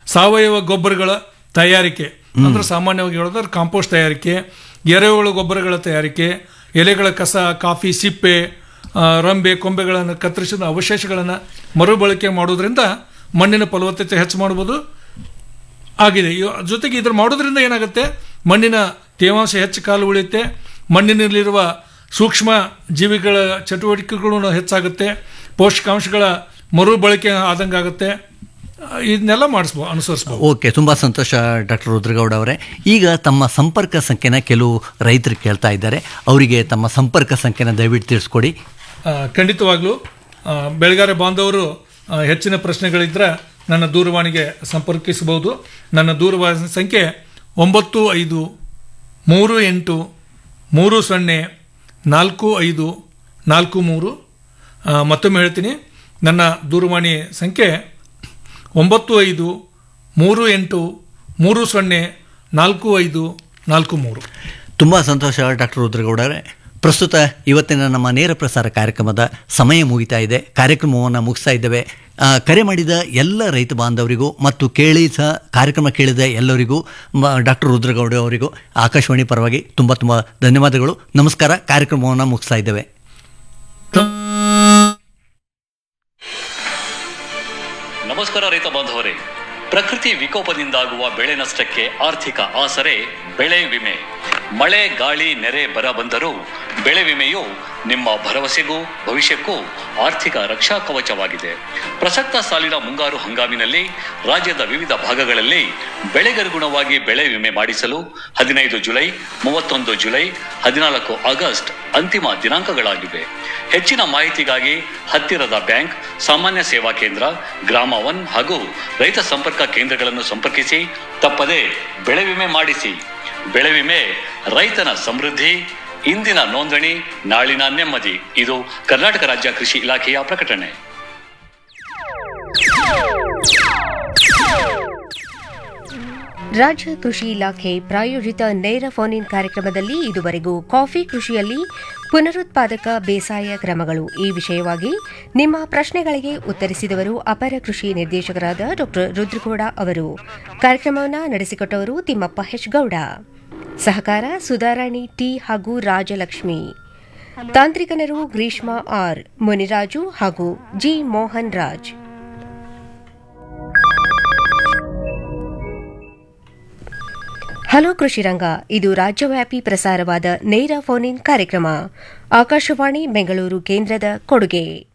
ಸಾವಯವ ಗೊಬ್ಬರಗಳ ತಯಾರಿಕೆ ಅಂದ್ರೆ ಸಾಮಾನ್ಯವಾಗಿ ಹೇಳೋದ್ರೆ ಕಾಂಪೋಸ್ಟ್ ತಯಾರಿಕೆ ಎರೆಹುಳು ಗೊಬ್ಬರಗಳ ತಯಾರಿಕೆ ಎಲೆಗಳ ಕಸ ಕಾಫಿ ಸಿಪ್ಪೆ ಆ, ರಂಬೆ ಕೊಂಬೆಗಳನ್ನು ಕತ್ತರಿಸಿದ ಅವಶೇಷಗಳನ್ನು ಮರುಬಳಕೆ ಮಾಡೋದ್ರಿಂದ ಮಣ್ಣಿನ ಫಲವತ್ತತೆ ಹೆಚ್ಚು ಮಾಡ್ಬೋದು ಆಗಿದೆ ಇವ- ಜೊತೆಗೆ ಇದ್ರ ಮಾಡೋದ್ರಿಂದ ಏನಾಗುತ್ತೆ ಮಣ್ಣಿನ ತೇವಾಂಶ ಹೆಚ್ಚು ಕಾಲು ಉಳಿಯುತ್ತೆ ಮಣ್ಣಿನಲ್ಲಿರುವ ಸೂಕ್ಷ್ಮ ಜೀವಿಗಳ ಚಟುವಟಿಕೆಗಳು ಹೆಚ್ಚಾಗುತ್ತೆ ಪೋಷಕಾಂಶಗಳ ಮರುಬಳಕೆ ಆದಂಗಾಗುತ್ತೆ ಆ, ಇದನ್ನೆಲ್ಲ ಮಾಡಿಸ್ಬೋದು ಅನುಸರಿಸ್ಬೋದು ಓಕೆ ತುಂಬ ಸಂತೋಷ ಡಾಕ್ಟರ್ ರುದ್ರಗೌಡ ಅವರೇ ಈಗ ತಮ್ಮ ಸಂಪರ್ಕ ಸಂಖ್ಯೆನ ಕೆಲವು ರೈತರು ಕೇಳ್ತಾ ಇದ್ದಾರೆ ಅವರಿಗೆ ತಮ್ಮ ಸಂಪರ್ಕ ಸಂಖ್ಯೆನ ದಯವಿಟ್ಟು ತಿಳಿಸ್ಕೊಡಿ ಆ, ಖಂಡಿತವಾಗ್ಲೂ ಆ, ಬೆಳೆಗಾರ ಬಾಂಧವರು ಆ, ಹೆಚ್ಚಿನ ಪ್ರಶ್ನೆಗಳಿದ್ರೆ ನನ್ನ ದೂರವಾಣಿಗೆ ಸಂಪರ್ಕಿಸಬಹುದು ನನ್ನ ದೂರವಾಣಿ ಸಂಖ್ಯೆ ಒಂಬತ್ತು ಐದು ಮೂರು ಎಂಟು ಮೂರು ಸೊನ್ನೆ ನಾಲ್ಕು ಐದು ನಾಲ್ಕು ಮೂರು ಆ, ಮತ್ತೊಮ್ಮೆ ಹೇಳ್ತೀನಿ ನನ್ನ ದೂರವಾಣಿ ಸಂಖ್ಯೆ ಒಂಬತ್ತು ಐದು ಮೂರು ಎಂಟು ಮೂರು ಸೊನ್ನೆ ನಾಲ್ಕು ಐದು ನಾಲ್ಕು ಮೂರು ತುಂಬ ಸಂತೋಷ ಡಾಕ್ಟರ್ ರುದ್ರಗೌಡ ಅವರೇ ಪ್ರಸ್ತುತ ಇವತ್ತಿನ ನಮ್ಮ ನೇರ ಪ್ರಸಾರ ಕಾರ್ಯಕ್ರಮದ ಸಮಯ ಮುಗಿತಾ ಇದೆ ಕಾರ್ಯಕ್ರಮವನ್ನು ಮುಗಿಸ್ತಾ ಇದ್ದೇವೆ ಆ, ಕರೆ ಮಾಡಿದ ಎಲ್ಲ ರೈತ ಬಾಂಧವರಿಗೂ ಮತ್ತು ಕೇಳಿ ಸಹ ಕಾರ್ಯಕ್ರಮ ಕೇಳಿದ ಎಲ್ಲರಿಗೂ ಡಾಕ್ಟರ್ ರುದ್ರಗೌಡ ಅವರಿಗೂ ಆಕಾಶವಾಣಿ ಪರವಾಗಿ ತುಂಬ ತುಂಬ ಧನ್ಯವಾದಗಳು ನಮಸ್ಕಾರ ಕಾರ್ಯಕ್ರಮವನ್ನು ಮುಗಿಸ್ತಾ ಇದ್ದೇವೆ ನಮಸ್ಕಾರ ರೈತ ಬಾಂಧವರೇ ಪ್ರಕೃತಿ ವಿಕೋಪದಿಂದಾಗುವ ಬೆಳೆ ನಷ್ಟಕ್ಕೆ ಆರ್ಥಿಕ ಆಸರೆ ಬೆಳೆ ವಿಮೆ ಮಳೆ ಗಾಳಿ ನೆರೆ ಬರ ಬಂದರೂ ಬೆಳೆ ವಿಮೆಯು ನಿಮ್ಮ ಭರವಸೆಗೂ ಭವಿಷ್ಯಕ್ಕೂ ಆರ್ಥಿಕ ರಕ್ಷಾ ಕವಚವಾಗಿದೆ ಪ್ರಸಕ್ತ ಸಾಲಿನ ಮುಂಗಾರು ಹಂಗಾಮಿನಲ್ಲಿ ರಾಜ್ಯದ ವಿವಿಧ ಭಾಗಗಳಲ್ಲಿ ಬೆಳೆಗನುಗುಣವಾಗಿ ಬೆಳೆ ವಿಮೆ ಮಾಡಿಸಲು ಹದಿನೈದು ಜುಲೈ ಮೂವತ್ತೊಂದು ಜುಲೈ ಹದಿನಾಲ್ಕು ಆಗಸ್ಟ್ ಅಂತಿಮ ದಿನಾಂಕಗಳಾಗಿವೆ ಹೆಚ್ಚಿನ ಮಾಹಿತಿಗಾಗಿ ಹತ್ತಿರದ ಬ್ಯಾಂಕ್ ಸಾಮಾನ್ಯ ಸೇವಾ ಕೇಂದ್ರ ಗ್ರಾಮ ಒನ್ ಹಾಗೂ ರೈತ ಸಂಪರ್ಕ ಕೇಂದ್ರಗಳನ್ನು ಸಂಪರ್ಕಿಸಿ ತಪ್ಪದೆ ಬೆಳೆ ವಿಮೆ ಮಾಡಿಸಿ ಬೆಳೆ ವಿಮೆ ರೈತನ ಸಮೃದ್ಧಿ ಇಂದಿನ ನೋಂದಣಿ ನಾಳಿನ ನೆಮ್ಮದಿ ಇದು ಕರ್ನಾಟಕ ರಾಜ್ಯ ಕೃಷಿ ಇಲಾಖೆಯ ಪ್ರಕಟಣೆ ರಾಜ್ಯ ಕೃಷಿ ಇಲಾಖೆ ಪ್ರಾಯೋಜಿತ ನೇರ ಫೋನ್ ಇನ್ ಕಾರ್ಯಕ್ರಮದಲ್ಲಿ ಇದುವರೆಗೂ ಕಾಫಿ ಕೃಷಿಯಲ್ಲಿ ಪುನರುತ್ಪಾದಕ ಬೇಸಾಯ ಕ್ರಮಗಳು ಈ ವಿಷಯವಾಗಿ ನಿಮ್ಮ ಪ್ರಶ್ನೆಗಳಿಗೆ ಉತ್ತರಿಸಿದವರು ಅಪರ ಕೃಷಿ ನಿರ್ದೇಶಕರಾದ ಡಾ ರುದ್ರಗೌಡ ಅವರು ಕಾರ್ಯಕ್ರಮವನ್ನು ನಡೆಸಿಕೊಟ್ಟವರು ತಿಮ್ಮಪ್ಪ ಹೆಚ್ ಗೌಡ ಸಹಕಾರ ಸುಧಾರಾಣಿ ಟಿ ಹಾಗೂ ರಾಜಲಕ್ಷ್ಮಿ ತಾಂತ್ರಿಕನರು ಗ್ರೀಷ್ಮಾ ಆರ್ ಮುನಿರಾಜು ಹಾಗೂ ಜಿ ಮೋಹನ್ ರಾಜ್ ಹಲೋ ಕೃಷಿರಂಗ ಇದು ರಾಜ್ಯವ್ಯಾಪಿ ಪ್ರಸಾರವಾದ ನೇರ ಫೋನ್ ಇನ್ ಕಾರ್ಯಕ್ರಮ ಆಕಾಶವಾಣಿ ಬೆಂಗಳೂರು ಕೇಂದ್ರದ ಕೊಡುಗೆ